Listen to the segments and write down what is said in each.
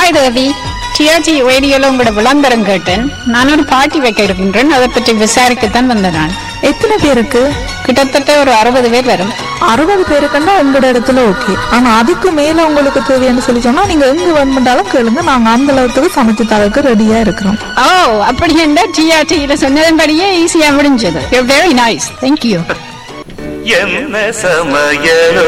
hi தேவி TRG ரேடியோல உங்களோட விளம்பரம் கேட்டேன் நான் ஒரு பார்ட்டி வைக்க இருக்கின்றேன் அதை பற்றி விசாரிக்கத்தான் வந்தேன் நான் எத்தனை பேருக்கு கிட்டத்தட்ட ஒரு அறுபது பேர் வரும் அறுபது பேருக்குன்னா உங்களோட இடத்துல ஓகே ஆனா அதுக்கு மேல உங்களுக்கு தேவைன்னு சொல்லி சொன்னா நீங்க எங்க வேணுமெண்டாலும் கேளுங்க நாங்க அந்த அளவுக்கு சமைச்சு தரக்கு ரெடியா இருக்கிறோம் ஓ அப்படி என்ன டிஆர்டியில சொன்னதன்படியே ஈஸியா முடிஞ்சது வெரி நைஸ் தேங்க்யூ என்ன சமயலோ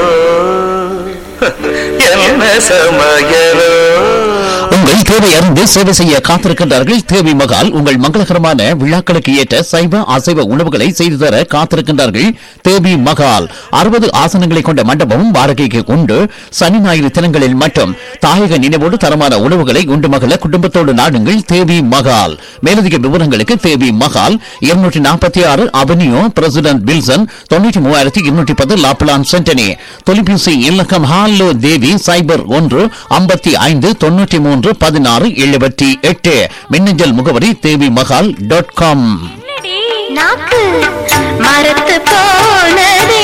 என்ன சமயலோ உங்கள் தேவை அறிந்து சேவை செய்ய காத்திருக்கின்றார்கள் தேவி மகால் உங்கள் மங்களகரமான விழாக்களுக்கு ஏற்ற சைவ அசைவ உணவுகளை செய்து தர காத்திருக்கின்றார்கள் தேவி மகால் அறுபது ஆசனங்களை கொண்ட மண்டபமும் வாடகைக்கு உண்டு சனி ஞாயிறு தினங்களில் மட்டும் தாயக நினைவோடு தரமான உணவுகளை உண்டு மகள குடும்பத்தோடு நாடுங்கள் தேவி மகால் மேலதிக விவரங்களுக்கு தேவி மகால் இருநூற்றி நாற்பத்தி ஆறு அவென்யூ பிரசிடென்ட் வில்சன் தொண்ணூற்றி மூவாயிரத்தி இருநூற்றி பத்து லாப்லான் சென்டனி தொலைபேசி இலக்கம் ஹாலோ தேவி சைபர் ஒன்று ஐம்பத்தி ஐந்து தொண்ணூற்றி மூன்று பதினாறு எழுபத்தி எட்டு மின்னஞ்சல் முகவரி தேவி மகால் டாட் காம் நாக்கு மரத்து போனதே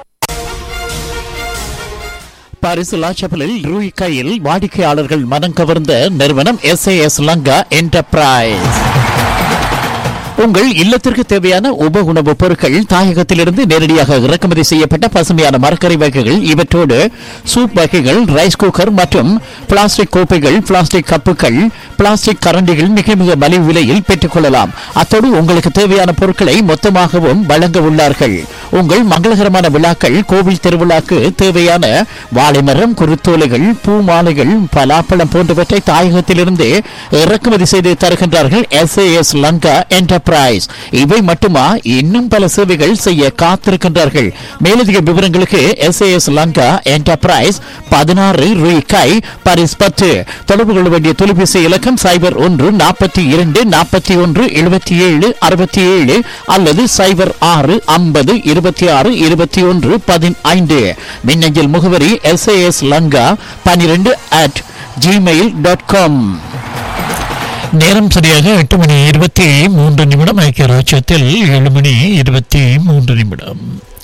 பாரிசுலா செப்பலில் ரூய் கையில் வாடிக்கையாளர்கள் மனம் கவர்ந்த நிறுவனம் எஸ் லங்கா என்டர்பிரைஸ் உங்கள் இல்லத்திற்கு தேவையான உப உணவுப் பொருட்கள் தாயகத்திலிருந்து நேரடியாக இறக்குமதி செய்யப்பட்ட பசுமையான மரக்கறி வகைகள் இவற்றோடு சூப் வகைகள் ரைஸ் குக்கர் மற்றும் பிளாஸ்டிக் கோப்பைகள் பிளாஸ்டிக் கப்புகள் பிளாஸ்டிக் கரண்டிகள் மிக மிக மலிவு விலையில் பெற்றுக்கொள்ளலாம் அத்தோடு உங்களுக்கு தேவையான பொருட்களை மொத்தமாகவும் வழங்க உள்ளார்கள் உங்கள் மங்களகரமான விழாக்கள் கோவில் திருவிழாக்கு தேவையான வாழைமரம் குருத்தோலைகள் பூ மாலைகள் பலாப்பழம் போன்றவற்றை தாயகத்திலிருந்து இறக்குமதி செய்து தருகின்றார்கள் எஸ் லங்கா என்டர்பிரைஸ் இவை மட்டுமா இன்னும் பல சேவைகள் செய்ய காத்திருக்கின்றார்கள் மேலதிக விவரங்களுக்கு எஸ் லங்கா என்டர்பிரைஸ் பதினாறு ரூபாய் பரிஸ் பத்து தொடர்பு கொள்ள வேண்டிய தொலைபேசி இலக்கம் சைபர் ஒன்று நாற்பத்தி இரண்டு நாற்பத்தி ஒன்று எழுபத்தி ஏழு அறுபத்தி ஏழு அல்லது சைபர் ஆறு ஐம்பது இருபத்தி ஆறு இருபத்தி ஒன்று பதினைந்து மின்னஞ்சல் முகவரி எஸ் லங்கா பனிரெண்டு அட் ஜிமெயில் டாட் காம் நேரம் சரியாக எட்டு மணி இருபத்தி மூன்று நிமிடம் ஐக்கிய ராஜ்யத்தில் ஏழு மணி இருபத்தி மூன்று நிமிடம்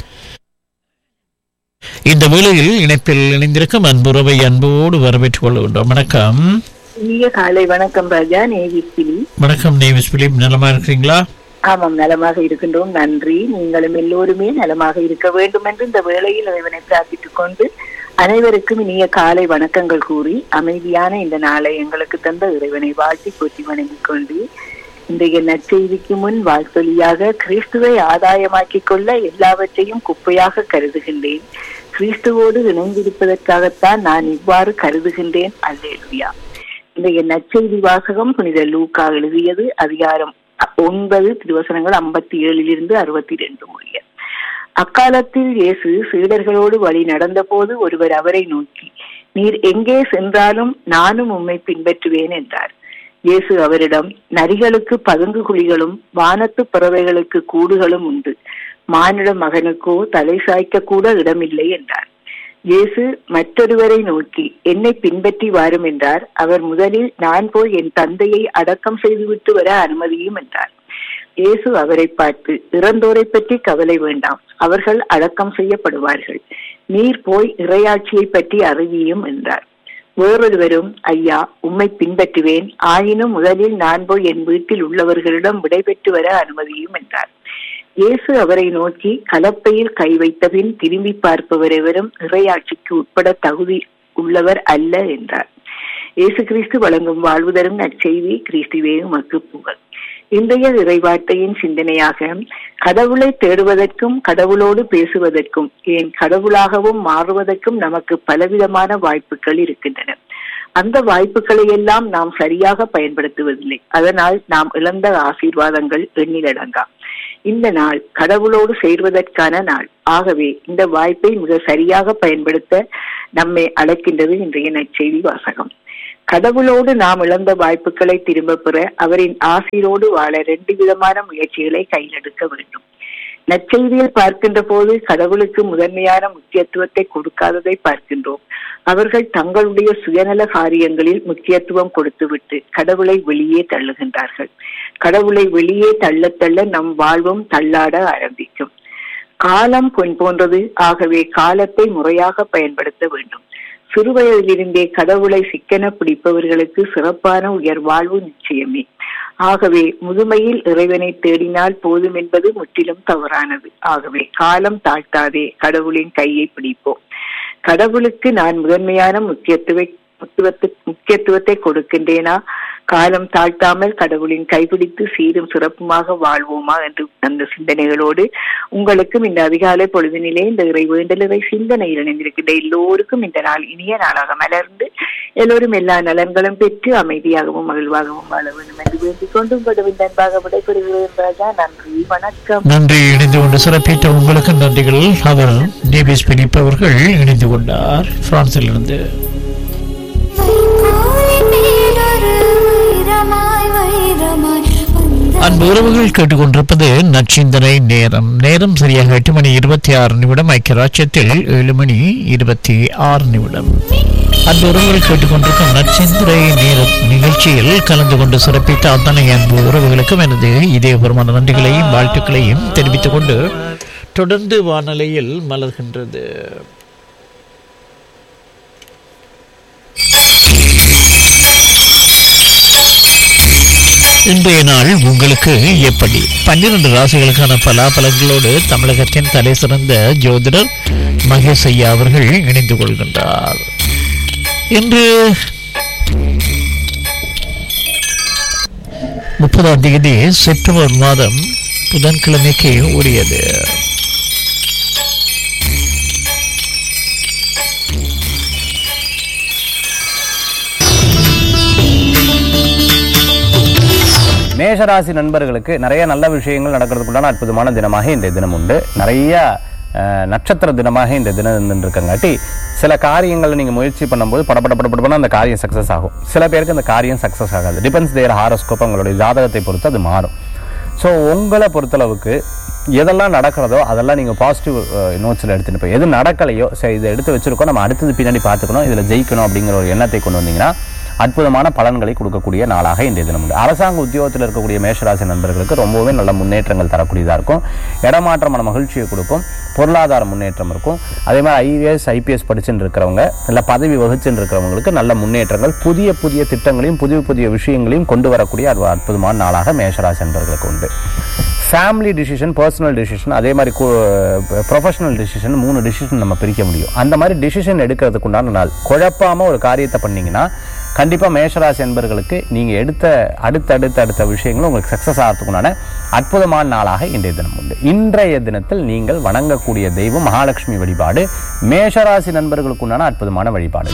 இந்த வேளையில் இணைப்பில் இணைந்திருக்கும் அன்புறவை அன்போடு வரவேற்றுக் கொள்கின்றோம் வணக்கம் இனிய காலை வணக்கம் ராஜா நேவிஸ்பிலி வணக்கம் நேவிஸ் பிலிப் நலமா இருக்கிறீங்களா ஆமாம் நலமாக இருக்கின்றோம் நன்றி நீங்களும் எல்லோருமே நலமாக இருக்க வேண்டும் என்று இந்த வேளையில் இறைவனை பிரார்த்தித்துக் கொண்டு அனைவருக்கும் இனிய காலை வணக்கங்கள் கூறி அமைதியான இந்த நாளை எங்களுக்கு தந்த இறைவனை வாழ்த்தி போற்றி வணங்கிக் கொண்டு இன்றைய நற்செய்திக்கு முன் வாழ்த்தொலியாக கிறிஸ்துவை ஆதாயமாக்கிக் கொள்ள எல்லாவற்றையும் குப்பையாக கருதுகின்றேன் கிறிஸ்துவோடு இணைந்திருப்பதற்காகத்தான் நான் இவ்வாறு கருதுகின்றேன் அல்லேலுயா இன்றைய நற்செய்தி வாசகம் புனித லூக்கா எழுதியது அதிகாரம் ஒன்பது திருவசனங்கள் ஐம்பத்தி ஏழிலிருந்து அறுபத்தி ரெண்டு முடிய அக்காலத்தில் இயேசு சீடர்களோடு வழி நடந்தபோது ஒருவர் அவரை நோக்கி நீர் எங்கே சென்றாலும் நானும் உம்மை பின்பற்றுவேன் என்றார் இயேசு அவரிடம் நரிகளுக்கு பதுங்கு குழிகளும் வானத்து பறவைகளுக்கு கூடுகளும் உண்டு மானிட மகனுக்கோ தலை சாய்க்க கூட இடமில்லை என்றார் இயேசு மற்றொருவரை நோக்கி என்னை பின்பற்றி வாரும் என்றார் அவர் முதலில் நான் போய் என் தந்தையை அடக்கம் செய்துவிட்டு வர அனுமதியும் என்றார் இயேசு அவரை பார்த்து இறந்தோரை பற்றி கவலை வேண்டாம் அவர்கள் அடக்கம் செய்யப்படுவார்கள் நீர் போய் இறையாட்சியை பற்றி அறிவியும் என்றார் வேறொருவரும் ஐயா உம்மை பின்பற்றுவேன் ஆயினும் முதலில் நான் போய் என் வீட்டில் உள்ளவர்களிடம் விடைபெற்று வர அனுமதியும் என்றார் இயேசு அவரை நோக்கி கலப்பையில் கை வைத்தபின் திரும்பி பார்ப்பவர் எவரும் இறையாட்சிக்கு உட்பட தகுதி உள்ளவர் அல்ல என்றார் இயேசு கிறிஸ்து வழங்கும் வாழ்வு தரும் நற்செய்தி கிறிஸ்துவே உமக்கு புகழ் இன்றைய இறைவார்த்தையின் சிந்தனையாக கடவுளை தேடுவதற்கும் கடவுளோடு பேசுவதற்கும் ஏன் கடவுளாகவும் மாறுவதற்கும் நமக்கு பலவிதமான வாய்ப்புகள் இருக்கின்றன அந்த வாய்ப்புகளை எல்லாம் நாம் சரியாக பயன்படுத்துவதில்லை அதனால் நாம் இழந்த ஆசீர்வாதங்கள் எண்ணிலடங்கா இந்த நாள் கடவுளோடு சேர்வதற்கான நாள் ஆகவே இந்த வாய்ப்பை மிக சரியாக பயன்படுத்த நம்மை அழைக்கின்றது இன்றைய நற்செய்தி வாசகம் கடவுளோடு நாம் இழந்த வாய்ப்புகளை திரும்ப பெற அவரின் ஆசீரோடு வாழ ரெண்டு விதமான முயற்சிகளை கையிலெடுக்க வேண்டும் நற்செய்தியில் பார்க்கின்ற போது கடவுளுக்கு முதன்மையான முக்கியத்துவத்தை கொடுக்காததை பார்க்கின்றோம் அவர்கள் தங்களுடைய சுயநல காரியங்களில் முக்கியத்துவம் கொடுத்துவிட்டு கடவுளை வெளியே தள்ளுகின்றார்கள் கடவுளை வெளியே தள்ள தள்ள நம் வாழ்வும் தள்ளாட ஆரம்பிக்கும் காலம் பொன் போன்றது ஆகவே காலத்தை முறையாக பயன்படுத்த வேண்டும் சிறுவயதிலிருந்தே கடவுளை சிக்கன பிடிப்பவர்களுக்கு சிறப்பான உயர்வாழ்வு நிச்சயமே ஆகவே முதுமையில் இறைவனை தேடினால் போதும் என்பது முற்றிலும் தவறானது ஆகவே காலம் தாழ்த்தாதே கடவுளின் கையை பிடிப்போம் கடவுளுக்கு நான் முதன்மையான முக்கியத்துவ முக்கியத்துவத்தை முக்கியத்துவத்தை கொடுக்கின்றேனா காலம் தாழ்த்தாமல் கடவுளின் கைபிடித்து சீரும் சிறப்புமாக வாழ்வோமா என்று அந்த சிந்தனைகளோடு உங்களுக்கும் இந்த அதிகாலை பொழுதினிலே இந்த இறை வேண்டலரை சிந்தனையில் இணைந்திருக்கின்ற எல்லோருக்கும் இந்த நாள் இனிய நாளாக மலர்ந்து எல்லோரும் எல்லா நலன்களும் பெற்று அமைதியாகவும் மகிழ்வாகவும் வாழ வேண்டும் என்று வேண்டிக் கொண்டு உங்களுடைய அன்பாக விடைபெறுகிறேன் ராஜா நன்றி வணக்கம் நன்றி இணைந்து கொண்டு சிறப்பித்த உங்களுக்கு நன்றிகள் அவர் டேவிஸ் பிலிப் அவர்கள் இணைந்து கொண்டார் பிரான்சிலிருந்து அன்பு உறவுகள் கேட்டுக்கொண்டிருப்பது நச்சிந்தனை நேரம் நேரம் சரியாக எட்டு மணி இருபத்தி ஆறு நிமிடம் ஐக்கிய ராஜ்யத்தில் ஏழு மணி இருபத்தி ஆறு நிமிடம் அன்பு உறவுகள் கேட்டுக்கொண்டிருக்கும் நச்சிந்தனை நேர நிகழ்ச்சியில் கலந்து கொண்டு சிறப்பித்த அத்தனை அன்பு உறவுகளுக்கும் எனது இதயபூர்வமான நன்றிகளையும் வாழ்த்துக்களையும் தெரிவித்துக் கொண்டு தொடர்ந்து வானொலியில் மலர்கின்றது இன்றைய நாள் உங்களுக்கு எப்படி பன்னிரண்டு ராசிகளுக்கான பலாபலங்களோடு தமிழகத்தின் தலை சிறந்த ஜோதிடர் மகேஷ் ஐயா அவர்கள் இணைந்து கொள்கின்றார் இன்று முப்பதாம் தேதி செப்டம்பர் மாதம் புதன்கிழமைக்கு உரியது மேஷராசி நண்பர்களுக்கு நிறைய நல்ல விஷயங்கள் நடக்கிறதுக்குண்டான அற்புதமான தினமாக இந்த தினம் உண்டு நிறைய அஹ், நட்சத்திர தினமாக இந்த தினம் இருக்கங்காட்டி சில காரியங்களை நீங்க முயற்சி பண்ணும்போது படபட படபடன்னு அந்த காரியம் சக்சஸ் ஆகும் சில பேருக்கு அந்த காரியம் சக்சஸ் ஆகாது டிபெண்ட்ஸ் தேர் ஹாரோஸ்கோப் உங்களுடைய ஜாதகத்தை பொறுத்து அது மாறும் ஸோ உங்களை பொறுத்தளவுக்கு எதெல்லாம் நடக்கிறதோ அதெல்லாம் நீங்கள் பாசிட்டிவ் நோட்ஸில் எடுத்துகிட்டு போய் எது நடக்கலையோ சரி இதை எடுத்து வச்சிருக்கோம் நம்ம அடுத்தது பின்னாடி பார்த்துக்கணும் இதில் ஜெயிக்கணும் அப்படிங்கிற ஒரு எண்ணத்தை கொண்டு வந்தீங்கன்னா அற்புதமான பலன்களை கொடுக்கக்கூடிய நாளாக இன்றைய தினம் உண்டு அரசாங்க உத்தியோகத்தில் இருக்கக்கூடிய மேஷராசி நண்பர்களுக்கு ரொம்பவே நல்ல முன்னேற்றங்கள் தரக்கூடியதாக இருக்கும் இடமாற்றமான மகிழ்ச்சியை கொடுக்கும் பொருளாதார முன்னேற்றம் இருக்கும் அதே மாதிரி ஐஏஎஸ் ஐபிஎஸ் படிச்சுட்டு இருக்கிறவங்க இல்லை பதவி வகிச்சுட்டு இருக்கிறவங்களுக்கு நல்ல முன்னேற்றங்கள் புதிய புதிய திட்டங்களையும் புதிய புதிய விஷயங்களையும் கொண்டு வரக்கூடிய ஒரு அற்புதமான நாளாக மேஷராசி நண்பர்களுக்கு உண்டு ஃபேமிலி டிசிஷன் பர்சனல் டிசிஷன் அதே மாதிரி ப்ரொஃபஷனல் டிசிஷன் மூணு டிசிஷன் நம்ம பிரிக்க முடியும் அந்த மாதிரி டிசிஷன் எடுக்கிறதுக்கு உண்டான நாள் குழப்பாம ஒரு காரியத்தை பண்ணீங்கன்னா கண்டிப்பாக மேஷராசி என்பர்களுக்கு நீங்கள் எடுத்த அடுத்த அடுத்த அடுத்த விஷயங்களும் உங்களுக்கு சக்ஸஸ் ஆகிறதுக்குண்டான அற்புதமான நாளாக இன்றைய தினம் உண்டு இன்றைய தினத்தில் நீங்கள் வணங்கக்கூடிய தெய்வம் மகாலட்சுமி வழிபாடு மேஷராசி நண்பர்களுக்கு உண்டான அற்புதமான வழிபாடு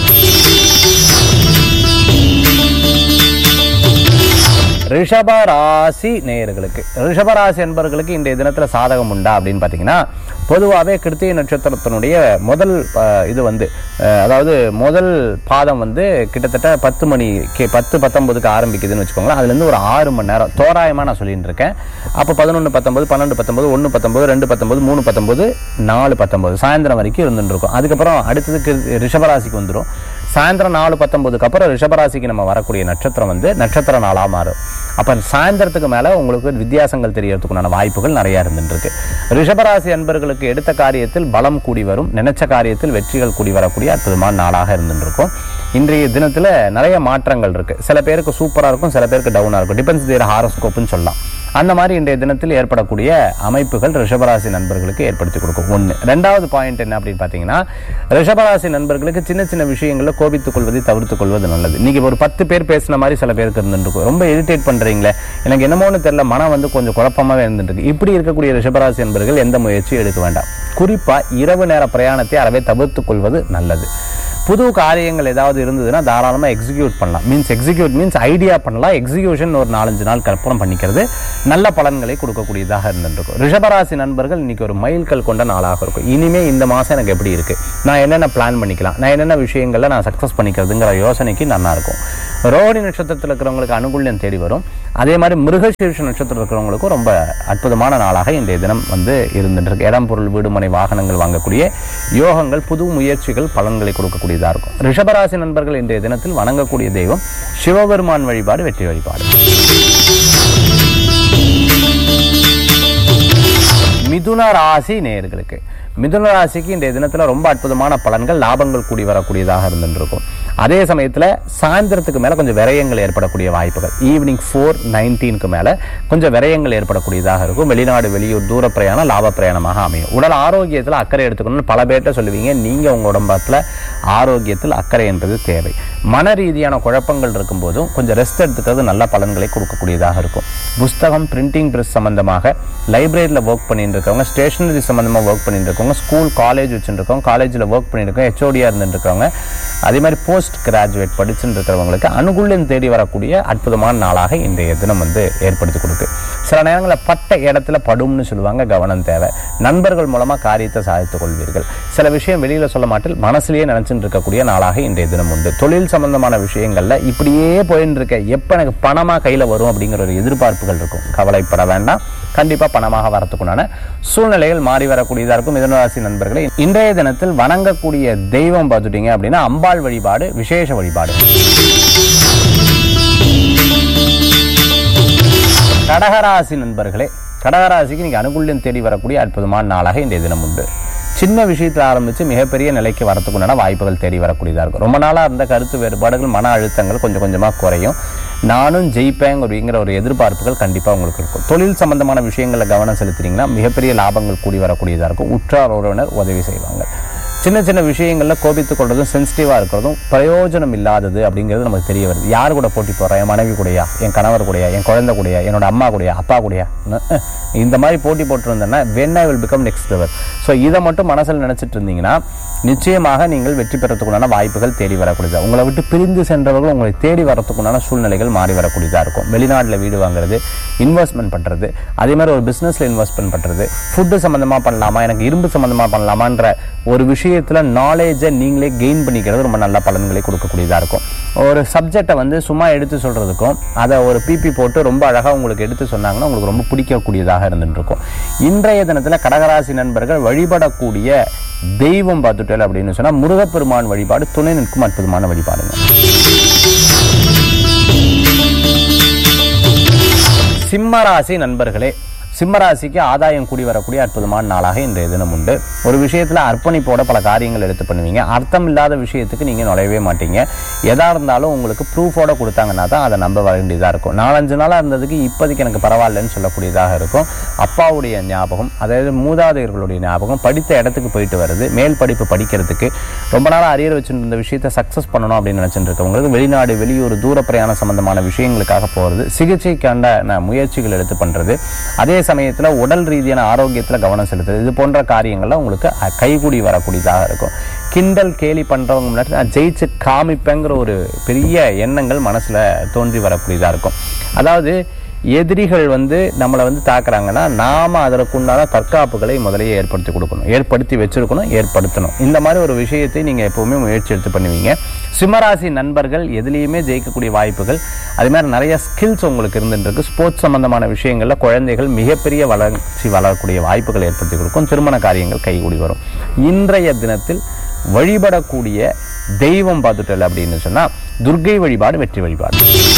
ரிஷப ராசி நேயர்களுக்கு ரிஷப ராசி என்பவர்களுக்கு இன்றைய தினத்துல சாதகம் உண்டா அப்படின்னு பார்த்தீங்கன்னா பொதுவாகவே கிருத்திகை நட்சத்திரத்தினுடைய முதல் அஹ், இது வந்து அஹ், அதாவது முதல் பாதம் வந்து கிட்டத்தட்ட பத்து மணிக்கு பத்து பத்தொன்பதுக்கு ஆரம்பிக்குதுன்னு வச்சுக்கோங்களேன் அதுலேருந்து ஒரு ஆறு மணி நேரம் தோராயமாக நான் சொல்லிட்டு இருக்கேன் அப்போ பதினொன்று பத்தொன்பது பன்னெண்டு பத்தொன்பது ஒன்று பத்தொன்பது ரெண்டு பத்தொன்பது மூணு பத்தொன்பது நாலு பத்தொன்பது சாயந்தரம் வரைக்கும் இருந்துட்டு இருக்கும் அதுக்கப்புறம் அடுத்தது கிருத்தி- ரிஷபராசிக்கு வந்துடும் சாயந்தரம் நாலு பத்தொன்பதுக்கு அப்புறம் ரிஷபராசிக்கு நம்ம வரக்கூடிய நட்சத்திரம் வந்து நட்சத்திர நாளாக மாறும் அப்போ சாயந்தரத்துக்கு மேலே உங்களுக்கு வித்தியாசங்கள் தெரியறதுக்குண்டான வாய்ப்புகள் நிறைய இருந்துட்டு இருக்கு ரிஷபராசி அன்பர்களுக்கு எடுத்த காரியத்தில் பலம் கூடி வரும் நினைச்ச காரியத்தில் வெற்றிகள் கூடி வரக்கூடிய அற்புதமான நாளாக இருந்துட்டு இருக்கும் இன்றைய தினத்தில் நிறைய மாற்றங்கள் இருக்கு சில பேருக்கு சூப்பராக இருக்கும் சில பேருக்கு டவுனாக இருக்கும் டிபெண்ட்ஸ் தேர் ஹாரோஸ்கோப்னு சொல்லலாம் அந்த மாதிரி இன்றைய தினத்தில் ஏற்படக்கூடிய அமைப்புகள் ரிஷபராசி நண்பர்களுக்கு ஏற்படுத்தி கொடுக்கும் ஒன்று ரெண்டாவது பாயிண்ட் என்ன அப்படின்னு பார்த்தீங்கன்னா ரிஷபராசி நண்பர்களுக்கு சின்ன சின்ன விஷயங்களில் கோபித்துக் கொள்வதை தவிர்த்துக் கொள்வது நல்லது இன்னைக்கு ஒரு பத்து பேர் பேசின மாதிரி சில பேருக்கு இருந்துருக்கும் ரொம்ப இரிட்டேட் பண்றீங்களே எனக்கு என்னமோன்னு தெரியல மனம் வந்து கொஞ்சம் குழப்பமாவே இருந்துட்டு இருக்கு இப்படி இருக்கக்கூடிய ரிஷபராசி நண்பர்கள் எந்த முயற்சியும் எடுக்க வேண்டாம் குறிப்பா இரவு நேர பிரயாணத்தை அறவே தவிர்த்துக் கொள்வது நல்லது புது காரியங்கள் ஏதாவது இருந்ததுன்னா தாராளமா எக்ஸிக்யூட் பண்ணலாம் மீன்ஸ் எக்ஸிக்யூட் மீன்ஸ் ஐடியா பண்ணலாம் எக்ஸிக்யூஷன் ஒரு நாலஞ்சு நாள் அப்புறம் பண்ணிக்கிறது நல்ல பலன்களை கொடுக்கக்கூடியதாக இருந்துருக்கும் ரிஷபராசி நண்பர்கள் இன்னைக்கு ஒரு மைல்கல் கொண்ட நாளாக இருக்கும் இனிமே இந்த மாசம் எனக்கு எப்படி இருக்கு நான் என்னென்ன பிளான் பண்ணிக்கலாம் நான் என்னென்ன விஷயங்கள்ல நான் சக்சஸ் பண்ணிக்கிறதுங்கிற யோசனைக்கு நல்லா இருக்கும் ரோஹிணி நட்சத்திரத்தில் இருக்கிறவங்களுக்கு அனுகூல்யம் தேடி வரும் அதே மாதிரி மிருகசீர்ஷ நட்சத்திரம் இருக்கிறவங்களுக்கும் ரொம்ப அற்புதமான நாளாக இன்றைய தினம் வந்து இருந்துட்டு இருக்கு இடம் பொருள் வீடுமனை வாகனங்கள் வாங்கக்கூடிய யோகங்கள் புது முயற்சிகள் பலன்களை கொடுக்கக்கூடியதாக இருக்கும் ரிஷபராசி நண்பர்கள் இன்றைய தினத்தில் வணங்கக்கூடிய தெய்வம் சிவபெருமான் வழிபாடு வெற்றி வழிபாடு மிதுன ராசி நேயர்களுக்கு மிதுன ராசிக்கு இன்றைய தினத்துல ரொம்ப அற்புதமான பலன்கள் லாபங்கள் கூடி வரக்கூடியதாக இருந்துருக்கும் அதே சமயத்துல சாயந்தரத்துக்கு மேல கொஞ்சம் விரயங்கள் ஏற்படக்கூடிய வாய்ப்புகள் ஈவினிங் ஃபோர் நைன்டீனுக்கு மேல கொஞ்சம் விரயங்கள் ஏற்படக்கூடியதாக இருக்கும் வெளிநாடு வெளியூர் தூர பிரயாணம் லாப பிரயாணமாக அமையும் உடல் ஆரோக்கியத்துல அக்கறை எடுத்துக்கணும்னு பல பேர்ட்ட சொல்லுவீங்க நீங்க உங்க உடம்பத்துல ஆரோக்கியத்தில் அக்கறை என்பது தேவை மன ரீதியான குழப்பங்கள் இருக்கும்போதும் கொஞ்சம் ரெஸ்ட் எடுத்துக்கிறது நல்ல பலன்களை கொடுக்கக்கூடியதாக இருக்கும் புஸ்தகம் பிரிண்டிங் பிரஸ் சம்பந்தமாக லைப்ரரியில் ஒர்க் பண்ணிட்டு இருக்கவங்க ஸ்டேஷனரி சம்பந்தமாக ஒர்க் பண்ணிட்டு இருக்கவங்க ஸ்கூல் காலேஜ் வச்சுருக்கவங்க காலேஜில் ஒர்க் பண்ணிட்டு இருக்கவங்க ஹெச்ஓடியாக இருந்துட்டு இருக்கவங்க அதே மாதிரி போஸ்ட் கிராஜுவேட் படிச்சுட்டு இருக்கிறவங்களுக்கு அனுகூல்யம் தேடி வரக்கூடிய அற்புதமான நாளாக இன்றைய தினம் வந்து ஏற்படுத்தி கொடுக்கு சில நேரங்களில் பட்ட இடத்துல படும்னு சொல்லுவாங்க கவனம் தேவை நண்பர்கள் மூலமா காரியத்தை சாதித்துக் கொள்வீர்கள் சில விஷயம் வெளியில சொல்ல மாட்டில் மனசுலயே நினைச்சுட்டு இருக்கக்கூடிய நாளாக இன்றைய தினம் உண்டு தொழில் சம்பந்தமான விஷயங்கள்ல இப்படியே போயின்னு இருக்க எப்ப எனக்கு பணமா கையில வரும் அப்படிங்கிற ஒரு எதிர்பார்ப்புகள் இருக்கும் கவலைப்பட வேண்டாம் கண்டிப்பா பணமாக வரத்துக்குண்டான சூழ்நிலைகள் மாறி வரக்கூடியதா இருக்கும் மிதனராசி நண்பர்களே இன்றைய தினத்தில் வணங்கக்கூடிய தெய்வம் பார்த்துட்டீங்க அப்படின்னா அம்பாள் வழிபாடு விசேஷ வழிபாடு கடகராசி நண்பர்களே கடகராசிக்கு நீங்க அனுகூல்யம் தேடி வரக்கூடிய அற்புதமான நாளாக இன்றைய தினம் உண்டு சின்ன விஷயத்துல ஆரம்பிச்சு மிகப்பெரிய நிலைக்கு வரத்துக்குண்டான வாய்ப்புகள் தேடி வரக்கூடியதா இருக்கும் ரொம்ப நாளா இருந்த கருத்து வேறுபாடுகள் மன அழுத்தங்கள் கொஞ்சம் கொஞ்சமா குறையும் நானும் ஜெயிப்பேங்க அப்படிங்கிற ஒரு எதிர்பார்ப்புகள் கண்டிப்பா உங்களுக்கு இருக்கும் தொழில் சம்பந்தமான விஷயங்கள்ல கவனம் செலுத்துறீங்கன்னா மிகப்பெரிய லாபங்கள் கூடி வரக்கூடியதா இருக்கும் உற்றார் உறவினர் உதவி செய்வாங்க சின்ன சின்ன விஷயங்கள்ல கோபித்துக் கொள்றதும் சென்சிட்டிவா இருக்கிறதும் பிரயோஜனம் இல்லாதது அப்படிங்கிறது நமக்கு தெரிய வருது யார் கூட போட்டி போடுறேன் என் மனைவி கூடயா என் கணவர் கூடயா என் குழந்தை கூடயா என்னோட அம்மா கூடயா அப்பா கூடயா அஹ், இந்த மாதிரி போட்டி போட்டிருந்தேன்னா when I will become next level so இதை மட்டும் மனசில் நினைச்சிட்டு இருந்தீங்கன்னா நிச்சயமாக நீங்கள் வெற்றி பெறத்துக்குண்டான வாய்ப்புகள் தேடி வரக்கூடியதா உங்களை விட்டு பிரிந்து சென்றவர்கள் உங்களை தேடி வரத்துக்குண்டான சூழ்நிலைகள் மாறி வரக்கூடியதா இருக்கும் வெளிநாட்டில் வீடு வாங்குறது இன்வெஸ்ட்மெண்ட் பண்றது அதே மாதிரி ஒரு பிசினஸ்ல இன்வெஸ்ட்மெண்ட் பண்றது ஃபுட்டு சம்பந்தமா பண்ணலாமா எனக்கு இரும்பு சம்பந்தமா பண்ணலாமான்ற ஒரு விஷயத்துல நாலேஜை நீங்களே கெயின் பண்ணிக்கிறது ரொம்ப நல்ல பலன்களை கொடுக்கக்கூடியதா இருக்கும் ஒரு சப்ஜெக்டை வந்து சும்மா எடுத்து சொல்றதுக்கும் அதை ஒரு பிபி போட்டு ரொம்ப அழகா உங்களுக்கு எடுத்து சொன்னாங்கன்னா உங்களுக்கு ரொம்ப பிடிக்கக்கூடியதாக இருந்துட்டு இருக்கும் இன்றைய தினத்துல கடகராசி நண்பர்கள் வழிபடக்கூடிய தெய்வம் பார்த்துட்டேன் அப்படின்னு சொன்னா முருகப்பெருமான் வழிபாடு துணை நிற்கும் அற்புதமான வழிபாடுங்க சிம்மராசி நண்பர்களே சிம்மராசிக்கு ஆதாயம் கூடி வரக்கூடிய அற்புதமான நாளாக இன்றைய தினம் உண்டு ஒரு விஷயத்துல அர்ப்பணிப்போட பல காரியங்கள் எடுத்து பண்ணுவீங்க அர்த்தம் இல்லாத விஷயத்துக்கு நீங்க நுழையவே மாட்டீங்க எதா இருந்தாலும் உங்களுக்கு ப்ரூஃபோட கொடுத்தாங்கன்னா தான் அதை நம்ப வேண்டியதா இருக்கும் நாலஞ்சு நாளா இருந்ததுக்கு இப்போதைக்கு எனக்கு பரவாயில்லன்னு சொல்லக்கூடியதாக இருக்கும் அப்பாவுடைய ஞாபகம் அதாவது மூதாதையர்களுடைய ஞாபகம் படித்த இடத்துக்கு போயிட்டு வருது மேல் படிப்பு படிக்கிறதுக்கு ரொம்ப நாளா அரியர் வச்சுட்டு இருந்த விஷயத்தை சக்சஸ் பண்ணணும் அப்படின்னு நினைச்சிட்டு இருக்கவங்களுக்கு வெளிநாடு வெளியூர் தூர பிரயாணம் சம்பந்தமான விஷயங்களுக்காக போறது சிகிச்சைக்கான முயற்சிகள் எடுத்து பண்றது அதே சமயத்துல உடல் ரீதியான ஆரோக்கியத்துல கவனம் செலுத்துறது இது போன்ற காரியங்கள்லாம் உங்களுக்கு அஹ், கைகூடி வரக்கூடியதாக இருக்கும் கிண்டல் கேலி பண்றவங்க முன்னாடி நான் ஜெயிச்சு காமிப்பேங்கிற ஒரு பெரிய எண்ணங்கள் மனசுல தோன்றி வரக்கூடியதா இருக்கும் அதாவது எதிரிகள் வந்து நம்மளை வந்து தாக்குறாங்கன்னா நாம அதற்குண்டான தற்காப்புகளை முதலையே ஏற்படுத்தி கொடுக்கணும் ஏற்படுத்தி வச்சிருக்கணும் ஏற்படுத்தணும் இந்த மாதிரி ஒரு விஷயத்தை நீங்க எப்பவுமே முயற்சி எடுத்து பண்ணுவீங்க சிம்மராசி நண்பர்கள் எதுலேயுமே ஜெயிக்கக்கூடிய வாய்ப்புகள் அதே மாதிரி நிறைய ஸ்கில்ஸ் உங்களுக்கு இருந்துட்டு இருக்கு ஸ்போர்ட்ஸ் சம்பந்தமான விஷயங்கள்ல குழந்தைகள் மிகப்பெரிய வளர்ச்சி வளரக்கூடிய வாய்ப்புகள் ஏற்படுத்தி கொடுக்கும் திருமண காரியங்கள் கைகூடி வரும் இன்றைய தினத்தில் வழிபடக்கூடிய தெய்வம் பார்த்துட்டல் அப்படின்னு சொன்னா துர்க்கை வழிபாடு வெற்றி வழிபாடு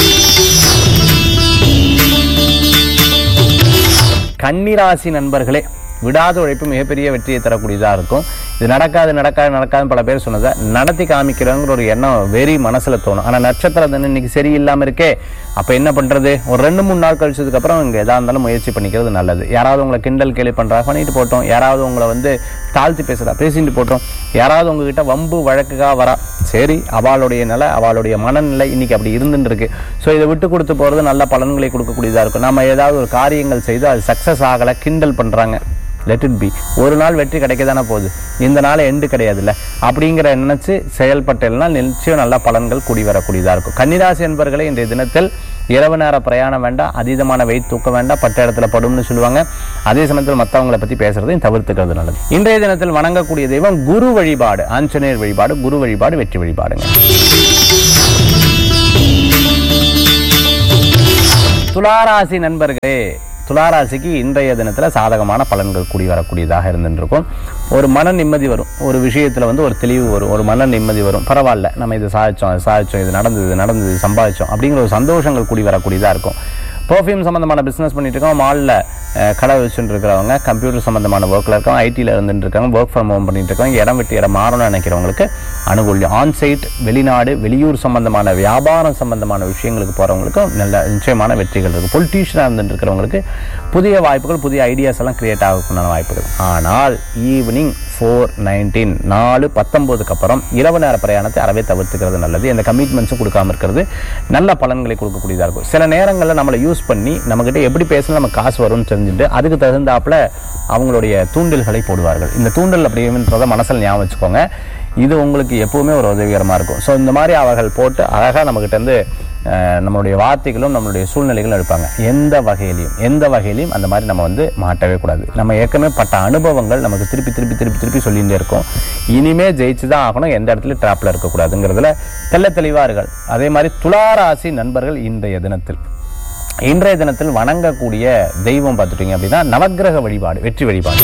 கன்னிராசி நண்பர்களே விடாத உழைப்பு மிகப்பெரிய வெற்றியை தரக்கூடியதாக இருக்கும் இது நடக்காது நடக்காது நடக்காது பல பேர் சொன்னதை நடத்தி காமிக்கிறோங்கிற ஒரு எண்ணம் வெறி மனசுல தோணும் ஆனா நட்சத்திரம் தானே இன்னைக்கு சரியில்லாம இருக்கே அப்ப என்ன பண்றது ஒரு ரெண்டு மூணு நாள் கழிச்சதுக்கு அப்புறம் இங்க எதா இருந்தாலும் முயற்சி பண்ணிக்கிறது நல்லது யாராவது உங்களை கிண்டல் கேலி பண்றா பண்ணிட்டு போட்டோம் யாராவது உங்களை வந்து தாழ்த்தி பேசுறா பேசிட்டு போட்டோம் யாராவது உங்ககிட்ட வம்பு வழக்குகா வரா சரி அவளுடைய நிலை அவளுடைய மனநிலை இன்னைக்கு அப்படி இருந்துட்டு இருக்கு ஸோ இதை விட்டு கொடுத்து போறது நல்ல பலன்களை கொடுக்கக்கூடியதா இருக்கும் நம்ம ஏதாவது ஒரு காரியங்கள் செய்து அது சக்சஸ் ஆகலை கிண்டல் பண்றாங்க லெட் இட் பி ஒரு நாள் வெற்றி கிடைக்க தானே போகுது இந்த நாள் எண்டு கிடையாதுல்ல அப்படிங்கிற நினைச்சு செயல்பட்டேன்னா நிச்சயம் நல்ல பலன்கள் கூடி வரக்கூடியதா இருக்கும் கன்னிராசி என்பவர்களே இன்றைய தினத்தில் இரவு நேர பிரயாணம் வேண்டாம் அதீதமான வெயிட் தூக்க வேண்டாம் பட்ட இடத்துல படும்னு சொல்லுவாங்க அதே சமயத்தில் மற்றவங்களை பத்தி பேசுறதையும் தவிர்த்துக்கிறது நல்லது இன்றைய தினத்தில் வணங்கக்கூடிய தெய்வம் குரு வழிபாடு ஆஞ்சநேயர் வழிபாடு குரு வழிபாடு வெற்றி வழிபாடுங்க துளாராசி நண்பர்களே துளாராசிக்கு இன்றைய தினத்துல சாதகமான பலன்கள் கூடி வரக்கூடியதாக இருந்துருக்கும் ஒரு மன நிம்மதி வரும் ஒரு விஷயத்துல வந்து ஒரு தெளிவு வரும் ஒரு மன நிம்மதி வரும் பரவாயில்ல நம்ம இது சாதிச்சோம் அது சாதிச்சோம் இது நடந்தது இது நடந்தது இது சம்பாதிச்சோம் அப்படிங்கிற ஒரு சந்தோஷங்கள் கூடி வரக்கூடியதா இருக்கும் பர்ஃப்யூம் சம்மந்தமான பிஸ்னஸ் பண்ணிட்டு இருக்கோம் மாலில் கடை வச்சுட்டு இருக்கிறவங்க கம்ப்யூட்டர் சம்மந்தமான ஒர்க்கில் இருக்கவங்க ஐடியில் இருந்துட்டு இருக்காங்க ஒர்க் ஃப்ரம் ஹோம் பண்ணிட்டு இருக்காங்க இடம் விட்டு இடம் மாறணும்னு நினைக்கிறவங்களுக்கு அனுகூல்யம் ஆன் சைட் வெளிநாடு வெளியூர் சம்பந்தமான வியாபாரம் சம்பந்தமான விஷயங்களுக்கு போகிறவங்களுக்கும் நல்ல நிச்சயமான வெற்றிகள் இருக்குது பொலிட்டீஷியனாக இருந்துட்டு இருக்கிறவங்களுக்கு புதிய வாய்ப்புகள் புதிய ஐடியாஸ் எல்லாம் கிரியேட் ஆகக்கூடிய வாய்ப்புகள் ஆனால் ஈவினிங் ஃபோர் நைன்டீன் நாலு பத்தொம்போதுக்கு அப்புறம் இரவு நேர பிரயாணத்தை அறவே தவிர்த்துக்கிறது நல்லது எந்த கமிட்மெண்ட்ஸும் கொடுக்காம இருக்கிறது நல்ல பலன்களை கொடுக்கக்கூடியதாக இருக்கும் சில நேரங்களில் நம்மளை யூஸ் பண்ணி நம்மக்கிட்ட எப்படி பேசினா நம்ம காசு வரும்னு தெரிஞ்சுட்டு அதுக்கு தகுந்தாப்புல அவங்களுடைய தூண்டில்களை போடுவார்கள் இந்த தூண்டல் அப்படின்றத மனசில் ஞாபகம் வச்சுக்கோங்க இது உங்களுக்கு எப்பவுமே ஒரு உதவிகரமாக இருக்கும் ஸோ இந்த மாதிரி அவர்கள் போட்டு அழகாக நம்மக்கிட்ட இருந்து அஹ், நம்மளுடைய வார்த்தைகளும் நம்மளுடைய சூழ்நிலைகளும் எடுப்பாங்க எந்த வகையிலையும் எந்த வகையிலையும் அந்த மாதிரி நம்ம வந்து மாட்டவே கூடாது நம்ம ஏற்கனவே பட்ட அனுபவங்கள் நமக்கு திருப்பி திருப்பி திருப்பி திருப்பி சொல்லிகிட்டே இருக்கும் இனிமே ஜெயிச்சு தான் ஆகணும் எந்த இடத்துல ட்ராப்ல இருக்கக்கூடாதுங்கிறதுல தெள்ள தெளிவார்கள் அதே மாதிரி துளாராசி நண்பர்கள் இன்றைய தினத்தில் இன்றைய தினத்தில் வணங்கக்கூடிய தெய்வம் பார்த்துட்டீங்க அப்படின்னா நவக்கிரக வழிபாடு வெற்றி வழிபாடு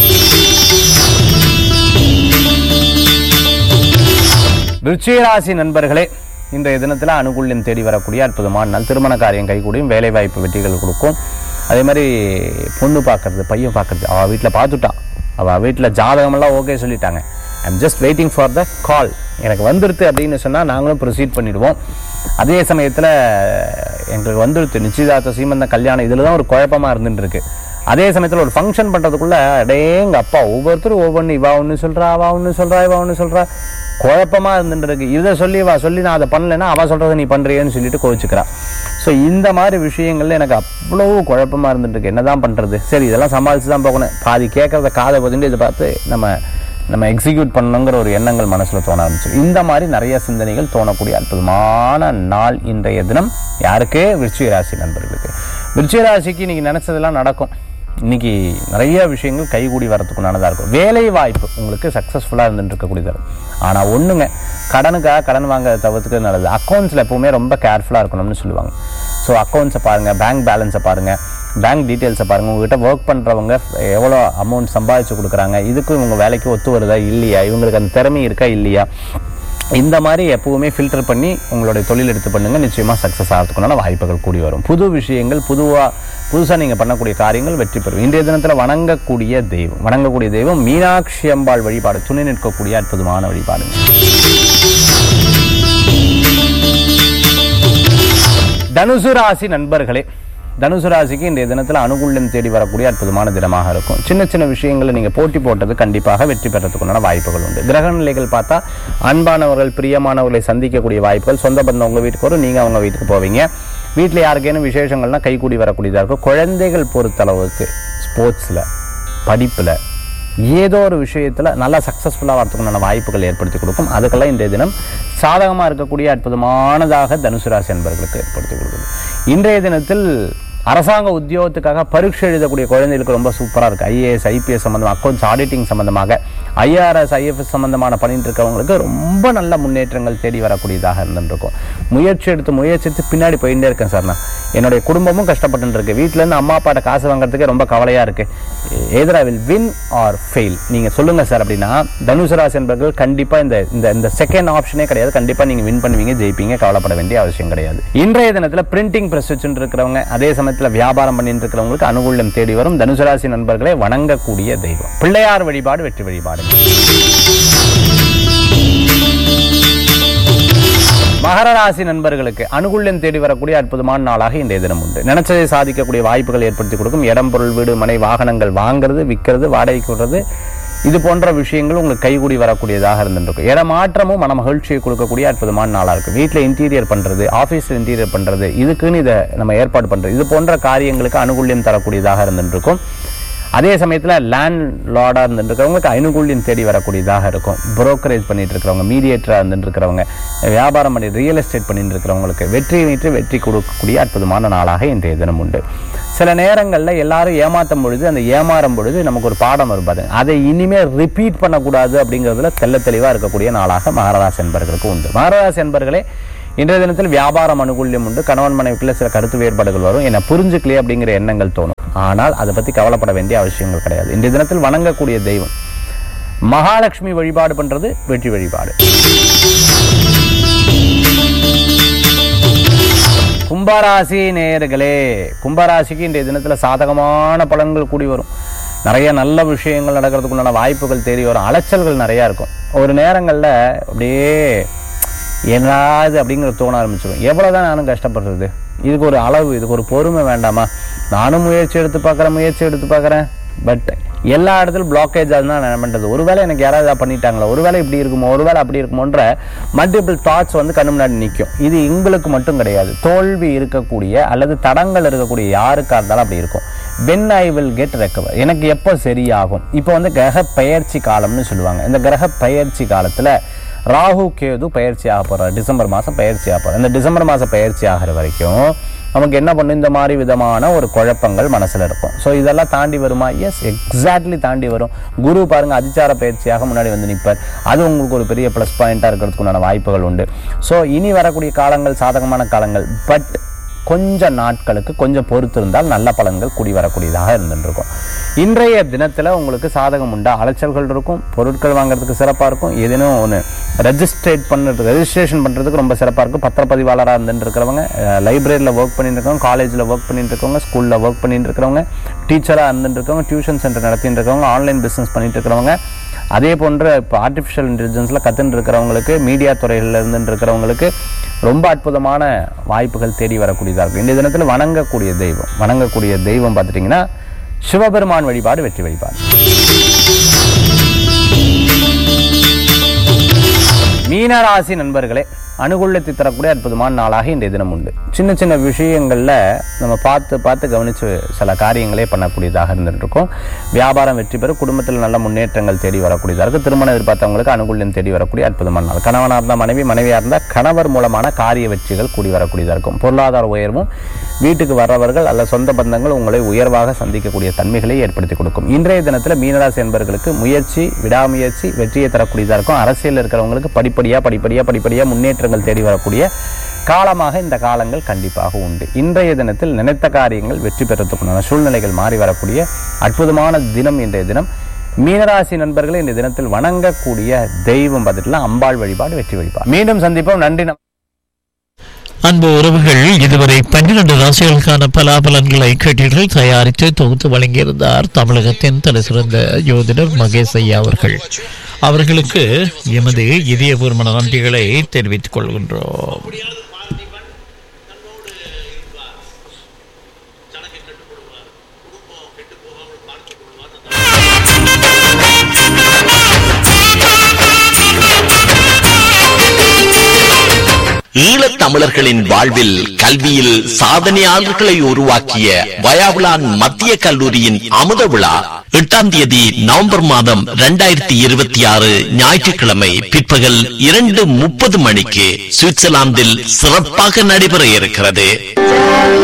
விருச்சிகராசி நண்பர்களே இன்றைய தினத்தில் அனுகூல்யம் தேடி வரக்கூடிய அற்புதமான நாள் திருமண காரியம் கைகூடியும் வேலை வாய்ப்பு வெற்றிகள் கொடுக்கும் அதே மாதிரி பொண்ணு பார்க்கறது பையன் பார்க்கறது அவள் வீட்டில் பார்த்துட்டான் அவள் வீட்டில் ஜாதகமெல்லாம் ஓகே சொல்லிட்டாங்க I'm just waiting for the call எனக்கு வந்துடுது அப்படின்னு சொன்னால் நாங்களும் ப்ரொசீட் பண்ணிடுவோம் அதே சமயத்தில் எங்களுக்கு வந்துடுது நிச்சயதார்த்த சீமந்த கல்யாணம் இதில் தான் ஒரு குழப்பமாக இருந்துட்டு இருக்கு அதே சமயத்தில் ஒரு ஃபங்க்ஷன் பண்ணுறதுக்குள்ள அடேங்க அப்பா ஒவ்வொருத்தரும் ஒவ்வொன்று இவா ஒன்று சொல்கிறா அவா ஒன்று சொல்கிறா இவா ஒன்று சொல்கிறா குழப்பமாக இருந்துட்டு இருக்கு இதை சொல்லி வா சொல்லி நான் அதை பண்ணலைன்னா அவ சொல்கிறத நீ பண்ணுறியன்னு சொல்லிட்டு கோவிச்சுக்கிறா ஸோ இந்த மாதிரி விஷயங்கள்ல எனக்கு அவ்வளவு குழப்பமாக இருந்துட்டு இருக்கு என்னதான் பண்ணுறது சரி இதெல்லாம் சமாளித்து தான் போகணும் பாதி கேட்குறத காதை பதிண்டு இதை பார்த்து நம்ம நம்ம எக்ஸிக்யூட் பண்ணணுங்கிற ஒரு எண்ணங்கள் மனசில் தோண ஆரம்பிச்சு இந்த மாதிரி நிறைய சிந்தனைகள் தோணக்கூடிய அற்புதமான நாள் இன்றைய தினம் யாருக்கு விருச்சிக ராசி நண்பர்களுக்கு விருச்சிக ராசிக்கு இன்னைக்கு நினைச்சதெல்லாம் நடக்கும் இன்னைக்கு நிறைய விஷயங்கள் கைகூடி வரதுக்குண்டானதாக இருக்கும் வேலை வாய்ப்பு உங்களுக்கு சக்ஸஸ்ஃபுல்லாக இருந்துட்டு இருக்கக்கூடியது ஆனால் ஒன்றுங்க கடனுக்காக கடன் வாங்க தவிர்த்துக்கிறது நல்லது அக்கௌண்ட்ஸில் எப்பவுமே ரொம்ப கேர்ஃபுல்லாக இருக்கணும்னு சொல்லுவாங்க ஸோ அக்கௌண்ட்ஸை பாருங்கள் பேங்க் பேலன்ஸை பாருங்கள் பேங்க் டீட்டெயில்ஸை பாருங்கள் உங்ககிட்ட ஒர்க் பண்ணுறவங்க எவ்வளோ அமௌண்ட் சம்பாதிச்சு கொடுக்குறாங்க இதுக்கும் இவங்க வேலைக்கு ஒத்து வருதா இல்லையா இவங்களுக்கு அந்த திறமை இருக்கா இல்லையா இந்த மாதிரி எப்பவுமே ஃபில்டர் பண்ணி உங்களுடைய தொழில் எடுத்து பண்ணுங்க நிச்சயமா சக்ஸஸ் ஆகிறதுக்குண்டான வாய்ப்புகள் கூடி வரும் புது விஷயங்கள் புதுவா புதுசா நீங்க பண்ணக்கூடிய காரியங்கள் வெற்றி பெறும் இன்றைய தினத்துல வணங்கக்கூடிய தெய்வம் வணங்கக்கூடிய தெய்வம் மீனாட்சி அம்பாள் வழிபாடு துணை நிற்கக்கூடிய அற்புதமான வழிபாடுங்க தனுசு ராசி நண்பர்களே தனுசு ராசிக்கு இன்றைய தினத்தில் அனுகூல்யம் தேடி வரக்கூடிய அற்புதமான தினமாக இருக்கும் சின்ன சின்ன விஷயங்களை நீங்கள் போட்டி போட்டது கண்டிப்பாக வெற்றி பெறத்துக்குண்டான வாய்ப்புகள் உண்டு கிரக நிலைகள் பார்த்தா அன்பானவர்கள் பிரியமானவர்களை சந்திக்கக்கூடிய வாய்ப்புகள் சொந்த பந்தம் உங்கள் வீட்டுக்கு வரும் நீங்கள் அவங்க வீட்டுக்கு போவீங்க வீட்டில் யாருக்கேனும் விசேஷங்கள்னா கைகூடி வரக்கூடியதாக இருக்கும் குழந்தைகள் பொறுத்தளவுக்கு ஸ்போர்ட்ஸில் படிப்பில் ஏதோ ஒரு விஷயத்தில் நல்லா சக்ஸஸ்ஃபுல்லாக வரதுக்குண்டான வாய்ப்புகள் ஏற்படுத்தி கொடுக்கும் அதுக்கெல்லாம் இன்றைய தினம் சாதகமாக இருக்கக்கூடிய அற்புதமானதாக தனுசு ராசி என்பவர்களுக்கு ஏற்படுத்தி கொடுக்குது இன்றைய தினத்தில் அரசாங்க உத்தியோகத்துக்காக பரீட்சை எழுதக்கூடிய குழந்தைகளுக்கு ரொம்ப சூப்பராக இருக்குது ஐஏஎஸ் ஐபிஎஸ் சம்மந்தமாக அக்கௌண்ட்ஸ் ஆடிட்டிங் சம்மந்தமாக ஐஆர்எஸ் ஐஎஃப்எஸ் சம்மந்தமான பண்ணிட்டு இருக்கவங்களுக்கு ரொம்ப நல்ல முன்னேற்றங்கள் தேடி வரக்கூடியதாக இருந்துருக்கும் முயற்சி எடுத்து முயற்சி எடுத்து பின்னாடி போயிட்டே இருக்கேன் சார் நான் என்னுடைய குடும்பமும் கஷ்டப்பட்டு இருக்கு வீட்டிலேருந்து அம்மா அப்பாட்ட காசு வாங்குறதுக்கே ரொம்ப கவலையாக இருக்கு either I will win or fail நீங்கள் சொல்லுங்கள் சார் அப்படின்னா தனுசு ராசி என்பவர்கள் கண்டிப்பாக இந்த இந்த இந்த செகண்ட் ஆப்ஷனே கிடையாது கண்டிப்பாக நீங்கள் வின் பண்ணுவீங்க ஜெயிப்பீங்க கவலைப்பட வேண்டிய அவசியம் கிடையாது இன்றைய தினத்தில் பிரிண்டிங் ப்ரெஸ் வச்சுட்டு இருக்கிறவங்க அதே சமயத்தில் வியாபாரம் பண்ணிட்டு இருக்கிறவங்களுக்கு அனுகூல்யம் தேடி வரும் தனுசு ராசி நண்பர்களை வணங்கக்கூடிய தெய்வம் பிள்ளையார் வழிபாடு வெற்றி வழிபாடு மகர ராசி நண்பர்களுக்கு அனுகூல்யம் தேடி வரக்கூடிய அற்புதமான நாளாக இன்றைய தினம் உண்டு நினைச்சதை சாதிக்கக்கூடிய வாய்ப்புகள் ஏற்படுத்தி கொடுக்கும் இடம் பொருள் வீடு மனை வாகனங்கள் வாங்குறது விற்கிறது வாடகைக்கு விடுறது இது போன்ற விஷயங்கள் உங்களுக்கு கைகூடி வரக்கூடியதாக இருந்துருக்கும் இட மாற்றமும் மன மகிழ்ச்சியை கொடுக்கக்கூடிய அற்புதமான நாளாக இருக்கும் வீட்டில் இன்டீரியர் பண்ணுறது ஆஃபீஸில் இன்டீரியர் பண்ணுறது இதுக்குன்னு இதை நம்ம ஏற்பாடு பண்ணுறது இது போன்ற காரியங்களுக்கு அனுகூல்யம் தரக்கூடியதாக இருந்துருக்கும் அதே சமயத்தில் லேண்ட் லார்டாக இருந்துருக்கிறவங்களுக்கு அனுகூல்யம் தேடி வரக்கூடியதாக இருக்கும் புரோக்கரேஜ் பண்ணிட்டு இருக்கிறவங்க மீடியேட்டராக இருந்துட்டு இருக்கிறவங்க வியாபாரம் பண்ணி ரியல் எஸ்டேட் பண்ணிட்டு இருக்கிறவங்களுக்கு வெற்றி மீட்டு வெற்றி கொடுக்கக்கூடிய அற்புதமான நாளாக இன்றைய தினம் உண்டு சில நேரங்களில் எல்லாரும் ஏமாற்றும் பொழுது அந்த ஏமாறும் பொழுது நமக்கு ஒரு பாடம் வரும் பாருங்க அதை இனிமேல் ரிப்பீட் பண்ணக்கூடாது அப்படிங்கிறதுல தெள்ள தெளிவாக இருக்கக்கூடிய நாளாக மகராசி என்பர்களுக்கு உண்டு மகராசி என்பர்களே இன்றைய தினத்தில் வியாபாரம் அனுகூல்யம் உண்டு கணவன் மனைவிக்குள்ள சில கருத்து வேறுபாடுகள் வரும் என்ன புரிஞ்சுக்கலையே அப்படிங்கிற எண்ணங்கள் தோணும் ஆனால் அதை பற்றி கவலைப்பட வேண்டிய அவசியங்கள் கிடையாது இன்றைய தினத்தில் வணங்கக்கூடிய தெய்வம் மகாலட்சுமி வழிபாடு பண்றது வெற்றி வழிபாடு கும்ப கும்பராசி நேயர்களே கும்பராசிக்கு இன்றைய தினத்துல சாதகமான பலன்கள் கூடி வரும் நிறைய நல்ல விஷயங்கள் நடக்கிறதுக்குண்டான வாய்ப்புகள் தேடி வரும் அலைச்சல்கள் நிறைய இருக்கும் ஒரு நேரங்கள்ல அப்படியே என்னது அப்படிங்கிற தோண ஆரம்பிச்சிடும் எவ்வளவுதான் நானும் கஷ்டப்படுறது இதுக்கு ஒரு அளவு இதுக்கு ஒரு பொறுமை வேண்டாமா நானும் முயற்சி எடுத்து பார்க்குறேன் முயற்சி எடுத்து பார்க்குறேன் பட் எல்லா இடத்துலையும் பிளாக்கேஜ் தான் நான் பண்ணுறது ஒருவேளை எனக்கு யாராவது ஏதாவது பண்ணிட்டாங்களா ஒருவேளை இப்படி இருக்குமோ ஒருவேளை அப்படி இருக்குமோன்ற மல்டிபிள் தாட்ஸ் வந்து கண்ணு முன்னாடி நிற்கும் இது உங்களுக்கு மட்டும் கிடையாது தோல்வி இருக்கக்கூடிய அல்லது தடங்கள் இருக்கக்கூடிய யாருக்கா இருந்தாலும் அப்படி இருக்கும் when I will get recover எனக்கு எப்போ சரியாகும் இப்போ வந்து கிரக பெயர்ச்சி காலம்னு சொல்லுவாங்க இந்த கிரக பெயர்ச்சி காலத்தில் ராகு கேது பயிற்சி ஆக போறார் டிசம்பர் மாதம் பயிற்சி ஆக போறார் இந்த டிசம்பர் மாதம் பயிற்சி ஆகிற வரைக்கும் நமக்கு என்ன பண்ணும் இந்த மாதிரி விதமான ஒரு குழப்பங்கள் மனசுல இருக்கும் ஸோ இதெல்லாம் தாண்டி வருமா எஸ் எக்ஸாக்ட்லி தாண்டி வரும் குரு பாருங்க அதிச்சார பயிற்சியாக முன்னாடி வந்து நிற்பார் அது உங்களுக்கு ஒரு பெரிய ப்ளஸ் பாயிண்டாக இருக்கிறதுக்கு உண்டான வாய்ப்புகள் உண்டு ஸோ இனி வரக்கூடிய காலங்கள் சாதகமான காலங்கள் பட் கொஞ்ச நாட்களுக்கு கொஞ்சம் பொறுத்து இருந்தால் நல்ல பலன்கள் கூடி வரக்கூடியதாக இருந்துருக்கும் இன்றைய தினத்தில் உங்களுக்கு சாதகம் உண்டா அலைச்சல்கள் இருக்கும் பொருட்கள் வாங்குறதுக்கு சிறப்பாக இருக்கும் ஏதேனும் ஒன்று ரெஜிஸ்ட்ரேட் பண்ணுறது ரெஜிஸ்ட்ரேஷன் பண்ணுறதுக்கு ரொம்ப சிறப்பாக இருக்கும் பத்திரப்பதிவாளராக இருந்துட்டு இருக்கிறவங்க லைப்ரரியில் ஒர்க் பண்ணிட்டு இருக்கவங்க காலேஜில் ஒர்க் பண்ணிட்டு இருக்கவங்க ஸ்கூலில் ஒர்க் பண்ணிட்டு இருக்கிறவங்க டீச்சராக இருந்துட்டு இருக்கவங்க டியூஷன் சென்டர் நடத்திட்டு இருக்கவங்க ஆன்லைன் பிஸ்னஸ் பண்ணிட்டு இருக்கிறவங்க அதே போன்ற இப்போ ஆர்டிஃபிஷியல் இன்டெலிஜென்ஸில் கற்றுன்னு இருக்கிறவங்களுக்கு மீடியா துறையில் இருந்துட்டு இருக்கிறவங்களுக்கு ரொம்ப அற்புதமான வாய்ப்புகள் தேடி வரக்கூடியதாக இருக்கும் இந்த தினத்தில் வணங்கக்கூடிய தெய்வம் வணங்கக்கூடிய தெய்வம் பார்த்துட்டிங்கன்னா சிவபெருமான் வழிபாடு வெற்றி வழிபாடு மீனராசி நண்பர்களே அனுகூலத்தை தரக்கூடிய அற்புதமான நாளாக இன்றைய தினம் உண்டு சின்ன சின்ன விஷயங்களில் நம்ம பார்த்து பார்த்து கவனித்து சில காரியங்களே பண்ணக்கூடியதாக இருந்துட்டு இருக்கும் வியாபாரம் வெற்றி பெறும் குடும்பத்தில் நல்ல முன்னேற்றங்கள் தேடி வரக்கூடியதாக இருக்குது திருமணம் எதிர்பார்த்தவங்களுக்கு அனுகூல்யம் தேடி வரக்கூடிய அற்புதமான நாள் கணவனாக இருந்தால் மனைவி மனைவியாக இருந்தால் கணவர் மூலமான காரிய வெற்றிகள் கூடி வரக்கூடியதாக இருக்கும் பொருளாதார உயர்வும் வீட்டுக்கு வர்றவர்கள் அல்ல சொந்த பந்தங்கள் உங்களை உயர்வாக சந்திக்கக்கூடிய தன்மைகளை ஏற்படுத்தி கொடுக்கும் இன்றைய தினத்தில் மீனராசி என்பவர்களுக்கு முயற்சி விடாமுயற்சி வெற்றியை தரக்கூடியதாக இருக்கும் அரசியல் இருக்கிறவங்களுக்கு படிப்படியாக படிப்படியாக படிப்படியாக முன்னேற்றங்கள் தேடி வரக்கூடிய காலமாக இந்த காலங்கள் கண்டிப்பாக உண்டு இன்றைய தினத்தில் நினைத்த காரியங்கள் வெற்றி பெறத்துக்குண்டான சூழ்நிலைகள் மாறி வரக்கூடிய அற்புதமான தினம் இன்றைய தினம் மீனராசி நண்பர்கள் இந்த தினத்தில் வணங்கக்கூடிய தெய்வம் பார்த்துட்டுலாம் அம்பாள் வழிபாடு வெற்றி வழிபாடு மீண்டும் சந்திப்போம் நன்றி நம் அன்பு உறவுகள் இதுவரை பன்னிரண்டு ராசிகளுக்கான பலாபலன்களை கேட்டீர்கள் தயாரித்து தொகுத்து வழங்கியிருந்தார் தமிழகத்தின் தலைசிறந்த யோதிடர் மகேஷ் ஐயா அவர்கள் அவர்களுக்கு எமது இதயபூர்வமான நன்றிகளை தெரிவித்துக் கொள்கின்றோம் ஈழத் தமிழர்களின் வாழ்வில் கல்வியில் சாதனையாளர்களை உருவாக்கிய வயாவுலான் மத்திய கல்லூரியின் அமுத விழா எட்டாம் தேதி நவம்பர் மாதம் இரண்டாயிரத்தி இருபத்தி ஆறு ஞாயிற்றுக்கிழமை பிற்பகல் இரண்டு முப்பது மணிக்கு சுவிட்சர்லாந்தில் சிறப்பாக நடைபெற இருக்கிறது